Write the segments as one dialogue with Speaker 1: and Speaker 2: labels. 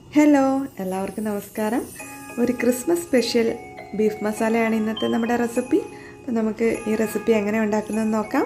Speaker 1: hello എല്ലാവർക്കും നമസ്കാരം ഒരു ക്രിസ്മസ് സ്പെഷ്യൽ ബീഫ് മസാലയാണ് ഇന്നത്തെ നമ്മുടെ റെസിപ്പി അപ്പോൾ നമുക്ക് ഈ റെസിപ്പി എങ്ങനെ ഉണ്ടാക്കുന്നതെന്ന് നോക്കാം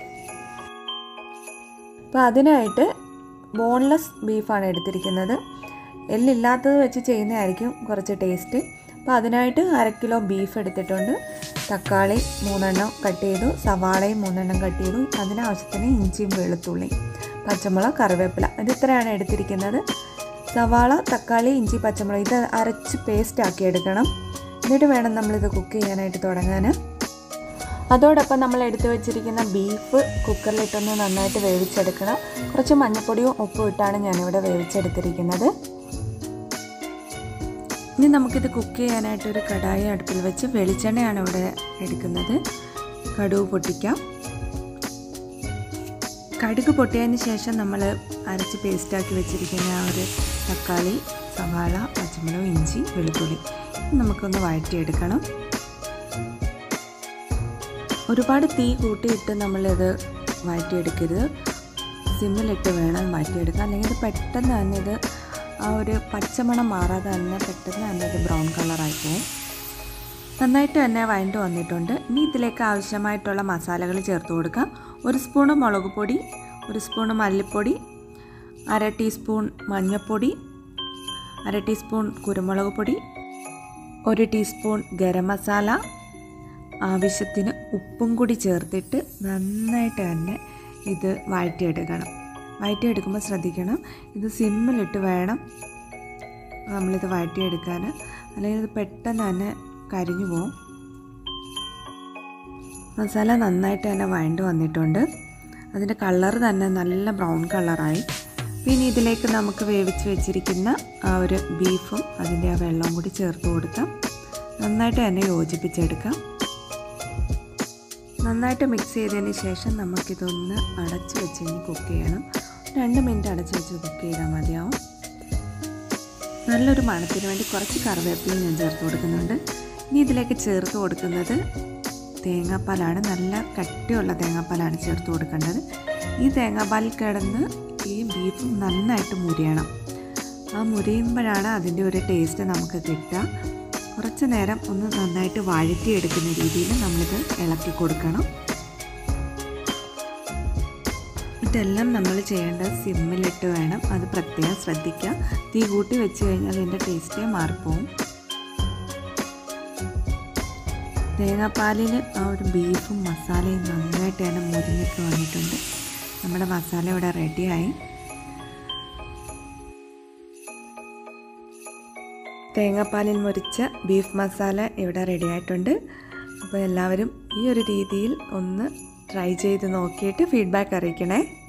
Speaker 1: അപ്പോൾ അതിനായിട്ട് ബോൺലെസ് ബീഫാണ് എടുത്തിരിക്കുന്നത് എല്ലില്ലാത്തത് വെച്ച് ചെയ്യുന്നതായിരിക്കും കുറച്ച് ടേസ്റ്റ് അപ്പോൾ അതിനായിട്ട് അര കിലോ ബീഫ് എടുത്തിട്ടുണ്ട് തക്കാളി മൂന്നെണ്ണം കട്ട് ചെയ്തു സവാളയും മൂന്നെണ്ണം കട്ട് ചെയ്തു അതിനാവശ്യത്തിന് ഇഞ്ചിയും വെളുത്തുള്ളിയും പച്ചമുളക് കറിവേപ്പില ഇത് ഇത്രയാണ് എടുത്തിരിക്കുന്നത് സവാള തക്കാളി ഇഞ്ചി പച്ചമുളക് ഇത് അരച്ച് പേസ്റ്റ് ആക്കി എടുക്കണം എന്നിട്ട് വേണം നമ്മളിത് കുക്ക് ചെയ്യാനായിട്ട് തുടങ്ങാൻ അതോടൊപ്പം നമ്മൾ എടുത്തു വെച്ചിരിക്കുന്ന ബീഫ് കുക്കറിലിട്ടൊന്ന് നന്നായിട്ട് വേവിച്ചെടുക്കണം കുറച്ച് മഞ്ഞൾപ്പൊടിയും ഉപ്പും ഇട്ടാണ് ഞാനിവിടെ വേവിച്ചെടുത്തിരിക്കുന്നത് ഇനി നമുക്കിത് കുക്ക് ചെയ്യാനായിട്ട് ഒരു കടായി അടുപ്പിൽ വെച്ച് വെളിച്ചെണ്ണയാണ് ഇവിടെ എടുക്കുന്നത് കടുവ് പൊട്ടിക്കാം കടുക് പൊട്ടിയതിന് ശേഷം നമ്മൾ അരച്ച് പേസ്റ്റാക്കി വെച്ചിരിക്കുന്ന ആ ഒരു തക്കാളി സവാള പച്ചമുളക് ഇഞ്ചി വെളുത്തുള്ളി നമുക്കൊന്ന് വഴറ്റിയെടുക്കണം ഒരുപാട് തീ കൂട്ടിയിട്ട് നമ്മളിത് വഴറ്റിയെടുക്കരുത് സിമ്മിലിട്ട് വേണം വഴറ്റിയെടുക്കാൻ അല്ലെങ്കിൽ ഇത് പെട്ടെന്ന് തന്നെ ഇത് ആ ഒരു പച്ചമണം മാറാതെ തന്നെ പെട്ടെന്ന് തന്നെ ഇത് ബ്രൗൺ കളറായി പോകും നന്നായിട്ട് തന്നെ വഴണ്ട് വന്നിട്ടുണ്ട് ഇനി ഇതിലേക്ക് ആവശ്യമായിട്ടുള്ള മസാലകൾ ചേർത്ത് കൊടുക്കാം ഒരു സ്പൂണ് മുളക് പൊടി ഒരു സ്പൂണ് മല്ലിപ്പൊടി അര ടീസ്പൂൺ മഞ്ഞൾപ്പൊടി അര ടീസ്പൂൺ കുരുമുളക് പൊടി ഒരു ടീസ്പൂൺ ഗരം മസാല ആവശ്യത്തിന് ഉപ്പും കൂടി ചേർത്തിട്ട് നന്നായിട്ട് തന്നെ ഇത് വഴറ്റിയെടുക്കണം വഴറ്റിയെടുക്കുമ്പോൾ ശ്രദ്ധിക്കണം ഇത് സിമ്മിലിട്ട് വേണം നമ്മളിത് വഴറ്റിയെടുക്കാൻ അല്ലെങ്കിൽ ഇത് പെട്ടെന്ന് തന്നെ കരിഞ്ഞു പോകും മസാല നന്നായിട്ട് തന്നെ വഴണ്ട് വന്നിട്ടുണ്ട് അതിൻ്റെ കളർ തന്നെ നല്ല ബ്രൗൺ കളറായി പിന്നെ ഇതിലേക്ക് നമുക്ക് വേവിച്ച് വെച്ചിരിക്കുന്ന ആ ഒരു ബീഫും അതിൻ്റെ ആ വെള്ളവും കൂടി ചേർത്ത് കൊടുക്കാം നന്നായിട്ട് തന്നെ യോജിപ്പിച്ചെടുക്കാം നന്നായിട്ട് മിക്സ് ചെയ്തതിന് ശേഷം നമുക്കിതൊന്ന് അടച്ച് വെച്ച് ഇനി കുക്ക് ചെയ്യണം രണ്ട് മിനിറ്റ് അടച്ച് വെച്ച് കുക്ക് ചെയ്താൽ മതിയാവും നല്ലൊരു മണത്തിന് വേണ്ടി കുറച്ച് കറിവേപ്പില ഞാൻ ചേർത്ത് കൊടുക്കുന്നുണ്ട് ഇനി ഇതിലേക്ക് ചേർത്ത് കൊടുക്കുന്നത് തേങ്ങാപ്പാലാണ് നല്ല കട്ടിയുള്ള തേങ്ങാപ്പാലാണ് ചേർത്ത് കൊടുക്കേണ്ടത് ഈ തേങ്ങാപ്പാലിൽ കിടന്ന് ഈ ബീഫ് നന്നായിട്ട് മുരിയണം ആ മുരിയുമ്പോഴാണ് അതിൻ്റെ ഒരു ടേസ്റ്റ് നമുക്ക് കിട്ടുക കുറച്ച് നേരം ഒന്ന് നന്നായിട്ട് വഴറ്റിയെടുക്കുന്ന രീതിയിൽ നമ്മളിത് ഇളക്കി കൊടുക്കണം ഇതെല്ലാം നമ്മൾ ചെയ്യേണ്ടത് സിമ്മിലിട്ട് വേണം അത് പ്രത്യേകം ശ്രദ്ധിക്കുക തീ കൂട്ടി വെച്ച് കഴിഞ്ഞാൽ ഇതിൻ്റെ ടേസ്റ്റേ മാറിപ്പോവും തേങ്ങാപ്പാലിൽ ആ ഒരു ബീഫും മസാലയും നന്നായിട്ട് തന്നെ മുരിഞ്ഞിട്ട് വന്നിട്ടുണ്ട് നമ്മുടെ മസാല ഇവിടെ റെഡിയായി തേങ്ങാപ്പാലിൽ മുരിച്ച ബീഫ് മസാല ഇവിടെ റെഡി ആയിട്ടുണ്ട് അപ്പോൾ എല്ലാവരും ഈ ഒരു രീതിയിൽ ഒന്ന് ട്രൈ ചെയ്ത് നോക്കിയിട്ട് ഫീഡ്ബാക്ക് അറിയിക്കണേ